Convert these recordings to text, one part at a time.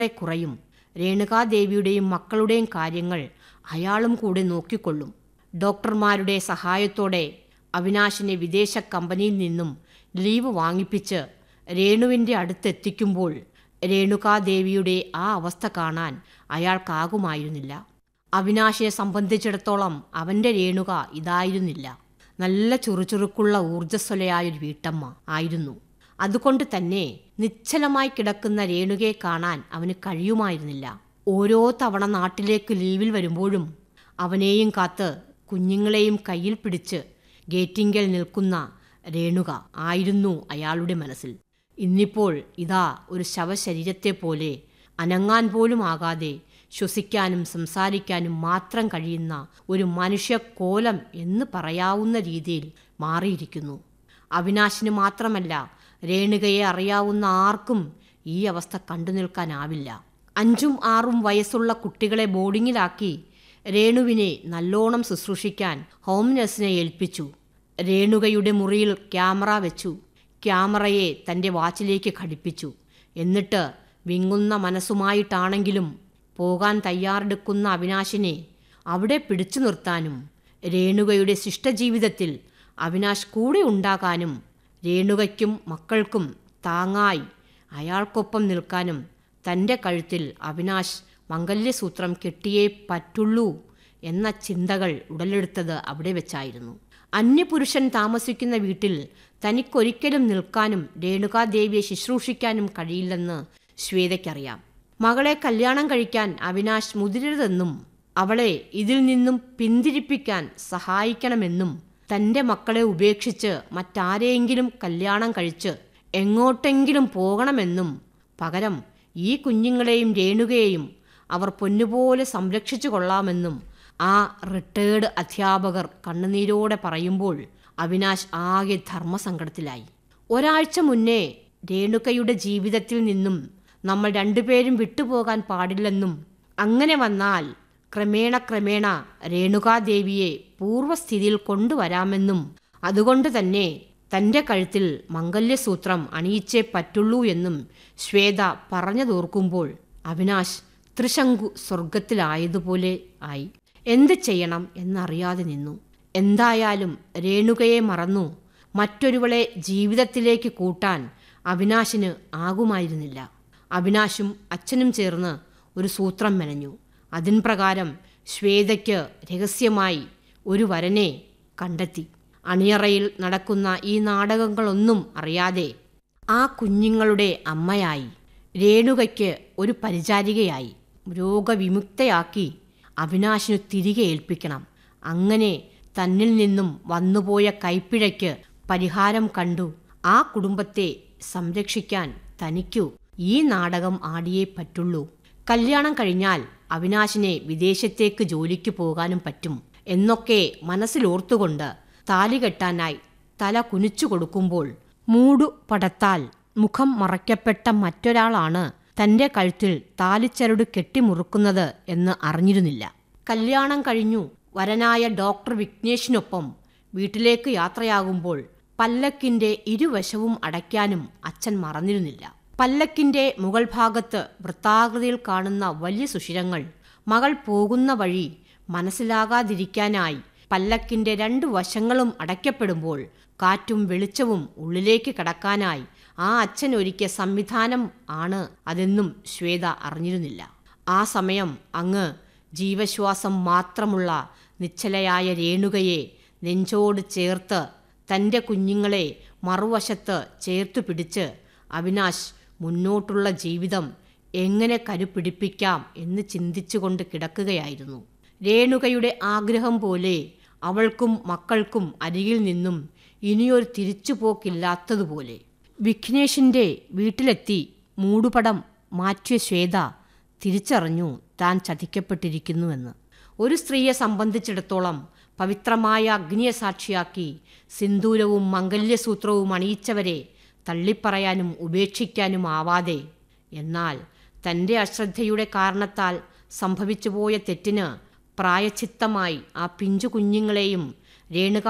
കുറയും രേണുകാദേവിയുടെയും മക്കളുടെയും കാര്യങ്ങൾ അയാളും കൂടെ നോക്കിക്കൊള്ളും ഡോക്ടർമാരുടെ സഹായത്തോടെ അവിനാശിനെ വിദേശ കമ്പനിയിൽ നിന്നും ലീവ് വാങ്ങിപ്പിച്ച് രേണുവിൻ്റെ അടുത്തെത്തിക്കുമ്പോൾ രേണുകാദേവിയുടെ ആ അവസ്ഥ കാണാൻ അയാൾക്കാകുമായിരുന്നില്ല അവിനാശിനെ സംബന്ധിച്ചിടത്തോളം അവൻ്റെ രേണുക ഇതായിരുന്നില്ല നല്ല ചുറുചുറുക്കുള്ള ഊർജ്ജസ്വലയായൊരു വീട്ടമ്മ ആയിരുന്നു അതുകൊണ്ട് തന്നെ നിശ്ചലമായി കിടക്കുന്ന രേണുകയെ കാണാൻ അവന് കഴിയുമായിരുന്നില്ല ഓരോ തവണ നാട്ടിലേക്ക് ലീവിൽ വരുമ്പോഴും അവനെയും കാത്ത് കുഞ്ഞുങ്ങളെയും കയ്യിൽ പിടിച്ച് ഗേറ്റിങ്കൽ നിൽക്കുന്ന രേണുക ആയിരുന്നു അയാളുടെ മനസ്സിൽ ഇന്നിപ്പോൾ ഇതാ ഒരു ശവശരീരത്തെ പോലെ അനങ്ങാൻ പോലും ആകാതെ ശ്വസിക്കാനും സംസാരിക്കാനും മാത്രം കഴിയുന്ന ഒരു മനുഷ്യക്കോലം എന്ന് പറയാവുന്ന രീതിയിൽ മാറിയിരിക്കുന്നു അവിനാശിന് മാത്രമല്ല രേണുകയെ അറിയാവുന്ന ആർക്കും ഈ അവസ്ഥ കണ്ടു നിൽക്കാനാവില്ല അഞ്ചും ആറും വയസ്സുള്ള കുട്ടികളെ ബോർഡിങ്ങിലാക്കി രേണുവിനെ നല്ലോണം ശുശ്രൂഷിക്കാൻ ഹോം നഴ്സിനെ ഏൽപ്പിച്ചു രേണുകയുടെ മുറിയിൽ ക്യാമറ വെച്ചു ക്യാമറയെ തൻ്റെ വാച്ചിലേക്ക് ഘടിപ്പിച്ചു എന്നിട്ട് വിങ്ങുന്ന മനസ്സുമായിട്ടാണെങ്കിലും പോകാൻ തയ്യാറെടുക്കുന്ന അവിനാശിനെ അവിടെ പിടിച്ചു നിർത്താനും രേണുകയുടെ ശിഷ്ടജീവിതത്തിൽ അവിനാശ് കൂടെ ഉണ്ടാകാനും രേണുകയ്ക്കും മക്കൾക്കും താങ്ങായി അയാൾക്കൊപ്പം നിൽക്കാനും തൻ്റെ കഴുത്തിൽ അവിനാശ് മംഗല്യസൂത്രം കെട്ടിയേ പറ്റുള്ളൂ എന്ന ചിന്തകൾ ഉടലെടുത്തത് അവിടെ വെച്ചായിരുന്നു അന്യപുരുഷൻ താമസിക്കുന്ന വീട്ടിൽ തനിക്കൊരിക്കലും നിൽക്കാനും രേണുകാദേവിയെ ശുശ്രൂഷിക്കാനും കഴിയില്ലെന്ന് ശ്വേതയ്ക്കറിയാം മകളെ കല്യാണം കഴിക്കാൻ അവിനാശ് മുതിരരുതെന്നും അവളെ ഇതിൽ നിന്നും പിന്തിരിപ്പിക്കാൻ സഹായിക്കണമെന്നും തൻ്റെ മക്കളെ ഉപേക്ഷിച്ച് മറ്റാരെയെങ്കിലും കല്യാണം കഴിച്ച് എങ്ങോട്ടെങ്കിലും പോകണമെന്നും പകരം ഈ കുഞ്ഞുങ്ങളെയും രേണുകയെയും അവർ പൊന്നുപോലെ സംരക്ഷിച്ചു കൊള്ളാമെന്നും ആ റിട്ടേർഡ് അധ്യാപകർ കണ്ണുനീരോടെ പറയുമ്പോൾ അവിനാശ് ആകെ ധർമ്മസങ്കടത്തിലായി ഒരാഴ്ച മുന്നേ രേണുകയുടെ ജീവിതത്തിൽ നിന്നും നമ്മൾ രണ്ടുപേരും വിട്ടുപോകാൻ പാടില്ലെന്നും അങ്ങനെ വന്നാൽ ക്രമേണ ക്രമേണ രേണുകാദേവിയെ പൂർവ്വസ്ഥിതിയിൽ കൊണ്ടുവരാമെന്നും അതുകൊണ്ട് തന്നെ തൻ്റെ കഴുത്തിൽ മംഗല്യസൂത്രം അണിയിച്ചേ പറ്റുള്ളൂ എന്നും ശ്വേത പറഞ്ഞതോർക്കുമ്പോൾ അവിനാശ് ത്രിശങ്കു സ്വർഗത്തിലായതുപോലെ ആയി എന്ത് ചെയ്യണം എന്നറിയാതെ നിന്നു എന്തായാലും രേണുകയെ മറന്നു മറ്റൊരുവളെ ജീവിതത്തിലേക്ക് കൂട്ടാൻ അവിനാശിന് ആകുമായിരുന്നില്ല അവിനാശും അച്ഛനും ചേർന്ന് ഒരു സൂത്രം മെനഞ്ഞു അതിൻ പ്രകാരം ശ്വേതയ്ക്ക് രഹസ്യമായി ഒരു വരനെ കണ്ടെത്തി അണിയറയിൽ നടക്കുന്ന ഈ നാടകങ്ങളൊന്നും അറിയാതെ ആ കുഞ്ഞുങ്ങളുടെ അമ്മയായി രേണുകയ്ക്ക് ഒരു പരിചാരികയായി രോഗവിമുക്തയാക്കി അവിനാശിനു തിരികെ ഏൽപ്പിക്കണം അങ്ങനെ തന്നിൽ നിന്നും വന്നുപോയ കൈപ്പിഴയ്ക്ക് പരിഹാരം കണ്ടു ആ കുടുംബത്തെ സംരക്ഷിക്കാൻ തനിക്കു ഈ നാടകം ആടിയേ പറ്റുള്ളൂ കല്യാണം കഴിഞ്ഞാൽ അവിനാശിനെ വിദേശത്തേക്ക് ജോലിക്ക് പോകാനും പറ്റും എന്നൊക്കെ മനസ്സിലോർത്തുകൊണ്ട് താലി കെട്ടാനായി തല കുനിച്ചു കൊടുക്കുമ്പോൾ മൂടു പടത്താൽ മുഖം മറയ്ക്കപ്പെട്ട മറ്റൊരാളാണ് തന്റെ കഴുത്തിൽ താലിച്ചരട് കെട്ടിമുറുക്കുന്നത് എന്ന് അറിഞ്ഞിരുന്നില്ല കല്യാണം കഴിഞ്ഞു വരനായ ഡോക്ടർ വിഘ്നേഷിനൊപ്പം വീട്ടിലേക്ക് യാത്രയാകുമ്പോൾ പല്ലക്കിന്റെ ഇരുവശവും അടയ്ക്കാനും അച്ഛൻ മറന്നിരുന്നില്ല പല്ലക്കിന്റെ മുകൾ ഭാഗത്ത് വൃത്താകൃതിയിൽ കാണുന്ന വലിയ സുഷിരങ്ങൾ മകൾ പോകുന്ന വഴി മനസ്സിലാകാതിരിക്കാനായി പല്ലക്കിന്റെ രണ്ടു വശങ്ങളും അടയ്ക്കപ്പെടുമ്പോൾ കാറ്റും വെളിച്ചവും ഉള്ളിലേക്ക് കടക്കാനായി ആ അച്ഛൻ ഒരുക്കിയ സംവിധാനം ആണ് അതെന്നും ശ്വേത അറിഞ്ഞിരുന്നില്ല ആ സമയം അങ്ങ് ജീവശ്വാസം മാത്രമുള്ള നിശ്ചലയായ രേണുകയെ നെഞ്ചോട് ചേർത്ത് തൻ്റെ കുഞ്ഞുങ്ങളെ മറുവശത്ത് ചേർത്തു പിടിച്ച് അവിനാശ് മുന്നോട്ടുള്ള ജീവിതം എങ്ങനെ കരുപിടിപ്പിക്കാം എന്ന് ചിന്തിച്ചുകൊണ്ട് കിടക്കുകയായിരുന്നു രേണുകയുടെ ആഗ്രഹം പോലെ അവൾക്കും മക്കൾക്കും അരികിൽ നിന്നും ഇനിയൊരു തിരിച്ചുപോക്കില്ലാത്തതുപോലെ വിഘ്നേഷിൻ്റെ വീട്ടിലെത്തി മൂടുപടം മാറ്റിയ ശ്വേത തിരിച്ചറിഞ്ഞു താൻ ചതിക്കപ്പെട്ടിരിക്കുന്നുവെന്ന് ഒരു സ്ത്രീയെ സംബന്ധിച്ചിടത്തോളം പവിത്രമായ അഗ്നിയെ സാക്ഷിയാക്കി സിന്ദൂരവും മംഗല്യസൂത്രവും അണിയിച്ചവരെ തള്ളിപ്പറയാനും ഉപേക്ഷിക്കാനും ആവാതെ എന്നാൽ തൻ്റെ അശ്രദ്ധയുടെ കാരണത്താൽ സംഭവിച്ചുപോയ തെറ്റിന് പ്രായച്ചിത്തമായി ആ പിഞ്ചു കുഞ്ഞുങ്ങളെയും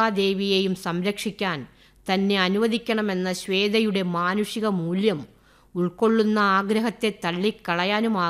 രേണുകാദേവിയെയും സംരക്ഷിക്കാൻ തന്നെ അനുവദിക്കണമെന്ന ശ്വേതയുടെ മാനുഷിക മൂല്യം ഉൾക്കൊള്ളുന്ന ആഗ്രഹത്തെ തള്ളിക്കളയാനുമാ